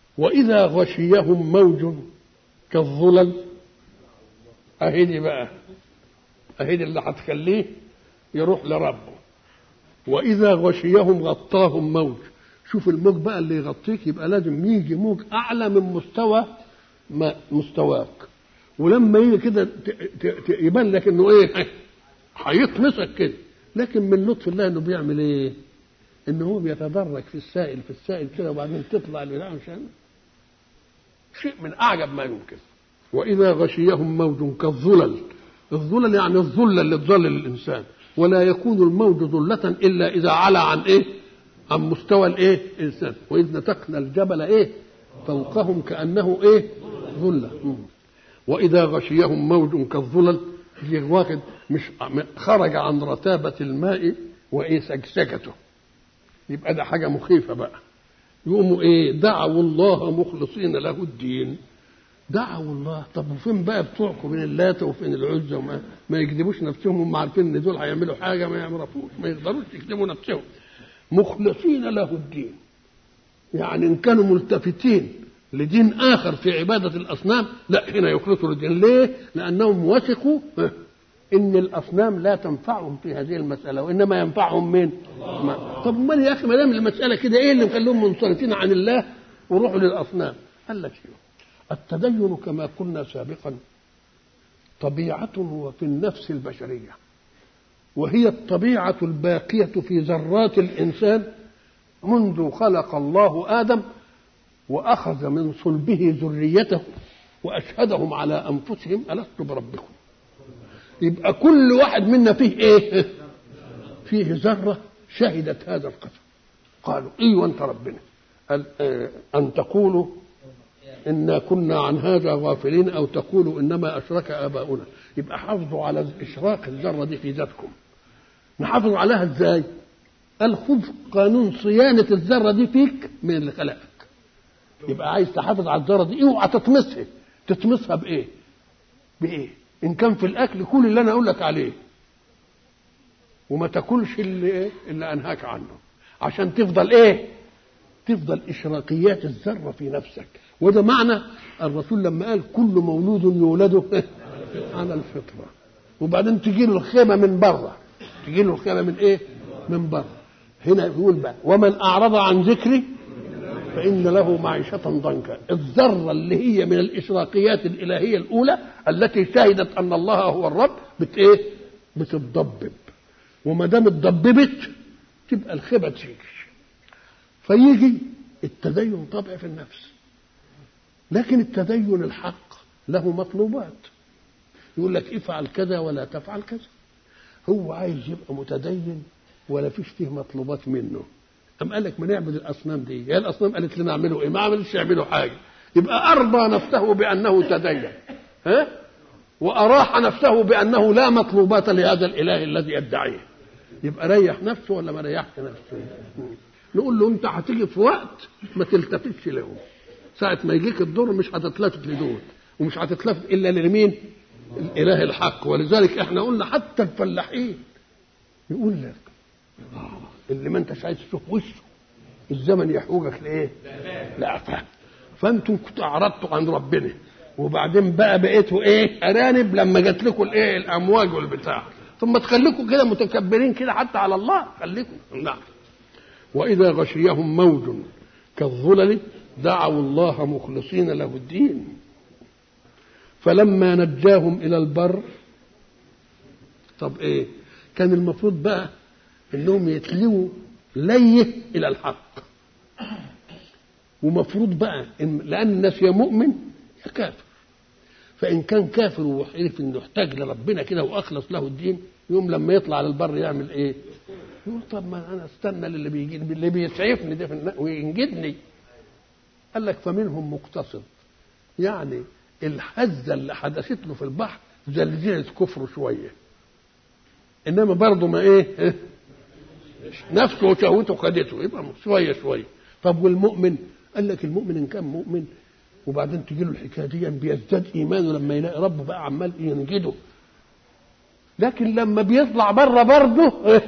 وإذا غشيهم موج كالظلل أهدي بقى أهدي اللي هتخليه يروح لربه وإذا غشيهم غطاهم موج شوف الموج بقى اللي يغطيك يبقى لازم يجي موج أعلى من مستوى ما مستواك ولما يجي كده يبان لك انه ايه هيطمسك كده لكن من لطف الله انه بيعمل ايه؟ انه هو بيتدرج في السائل في السائل كده وبعدين تطلع البتاع مشان شيء من اعجب ما يمكن واذا غشيهم موج كالظلل الظلل يعني الظلة اللي تظلل الانسان ولا يكون الموج ظلة الا اذا علا عن ايه؟ عن مستوى الايه؟ الانسان واذ نتقنا الجبل ايه؟ فوقهم كانه ايه؟ ظلة واذا غشيهم موج كالظلل واخد مش خرج عن رتابة الماء وايه سجسجته يبقى ده حاجة مخيفة بقى يقوموا ايه دعوا الله مخلصين له الدين دعوا الله طب وفين بقى بتوعكم من اللات وفين العزى وما ما يكذبوش نفسهم هم عارفين ان دول هيعملوا حاجه ما يعرفوش ما يقدروش يكذبوا نفسهم مخلصين له الدين يعني ان كانوا ملتفتين لدين اخر في عباده الاصنام لا هنا يخلصوا للدين ليه؟ لانهم وثقوا ان الاصنام لا تنفعهم في هذه المساله وانما ينفعهم من ما. طب امال يا اخي ما دام المساله كده ايه اللي مخليهم منصرفين عن الله وروحوا للاصنام قال لك شو التدين كما قلنا سابقا طبيعة وفي النفس البشرية وهي الطبيعة الباقية في ذرات الإنسان منذ خلق الله آدم وأخذ من صلبه ذريته وأشهدهم على أنفسهم ألست بربكم يبقى كل واحد منا فيه ايه فيه ذرة شهدت هذا القسم قالوا ايوه انت ربنا قال اه ان تقولوا انا كنا عن هذا غافلين او تقولوا انما اشرك اباؤنا يبقى حافظوا على اشراق الذره دي في ذاتكم نحافظ عليها ازاي قال خذ قانون صيانه الذره دي فيك من اللي خلقك يبقى عايز تحافظ على الذره دي اوعى تطمسها تطمسها بايه بايه ان كان في الاكل كل اللي انا اقول لك عليه وما تاكلش اللي اللي انهاك عنه عشان تفضل ايه تفضل اشراقيات الذره في نفسك وده معنى الرسول لما قال كل مولود يولد على الفطره وبعدين تجي له الخيمه من بره تجي له الخيمه من ايه من بره هنا يقول بقى ومن اعرض عن ذكري فإن له معيشة ضنكا الذرة اللي هي من الإشراقيات الإلهية الأولى التي شهدت أن الله هو الرب بت إيه؟ بتتضبب وما دام اتضببت تبقى الخيبة تيجي فيجي التدين طبع في النفس لكن التدين الحق له مطلوبات يقول لك افعل كذا ولا تفعل كذا هو عايز يبقى متدين ولا فيش فيه مطلوبات منه أم قال لك ما نعبد الأصنام دي هي الأصنام قالت لنا اعملوا إيه ما عملتش يعملوا حاجة يبقى أرضى نفسه بأنه تدين ها وأراح نفسه بأنه لا مطلوبات لهذا الإله الذي يدعيه يبقى ريح نفسه ولا ما ريحش نفسه نقول له أنت هتيجي في وقت ما تلتفتش لهم ساعة ما يجيك الدور مش هتتلفت لدول ومش هتتلفت إلا لمين الإله الحق ولذلك احنا قلنا حتى الفلاحين يقول لك آه اللي ما انتش عايز تشوف وشه الزمن يحوجك لايه؟ لعفاه فانتم كنتوا اعرضتوا عن ربنا وبعدين بقى بقيتوا ايه؟ ارانب لما جات لكم الايه؟ الامواج والبتاع ثم تخليكم كده متكبرين كده حتى على الله خليكم نعم واذا غشيهم موج كالظلل دعوا الله مخلصين له الدين فلما نجاهم الى البر طب ايه كان المفروض بقى انهم يتلووا ليه الى الحق ومفروض بقى إن لان الناس يا مؤمن يا كافر فان كان كافر وعرف انه يحتاج لربنا كده واخلص له الدين يوم لما يطلع على البر يعمل ايه؟ يقول طب ما انا استنى اللي بيجي اللي بيسعفني ده في وينجدني قال لك فمنهم مقتصد يعني الهزه اللي حدثت له في البحر زلزلت كفره شويه انما برضه ما ايه نفسه وشهوته خدته يبقى شويه شويه طب والمؤمن قال لك المؤمن ان كان مؤمن وبعدين تجي له الحكايه دي بيزداد ايمانه لما يلاقي ربه بقى عمال ينجده لكن لما بيطلع بره برضه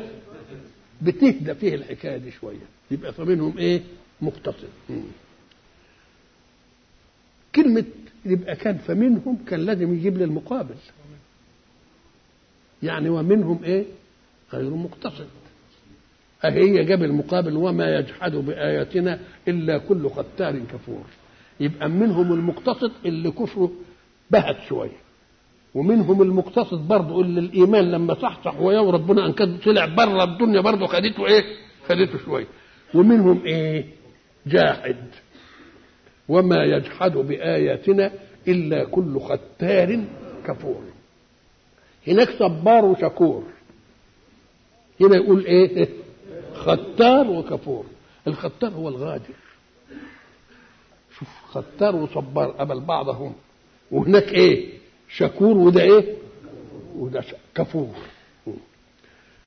بتهدى فيه الحكايه دي شويه يبقى فمنهم ايه مقتصد كلمة يبقى كان فمنهم كان لازم يجيب لي المقابل يعني ومنهم ايه غير مقتصد أهي جاب المقابل وما يجحد بآياتنا إلا كل ختار كفور يبقى منهم المقتصد اللي كفره بهت شوية ومنهم المقتصد برضه اللي الإيمان لما صحصح ويا ربنا أن كان طلع بره الدنيا برضه خدته إيه؟ خدته شوية ومنهم إيه؟ جاحد وما يجحد بآياتنا إلا كل ختار كفور هناك صبار وشكور هنا يقول ايه ختار وكفور الختار هو الغادر شوف ختار وصبار قبل بعضهم وهناك ايه شكور وده ايه وده كفور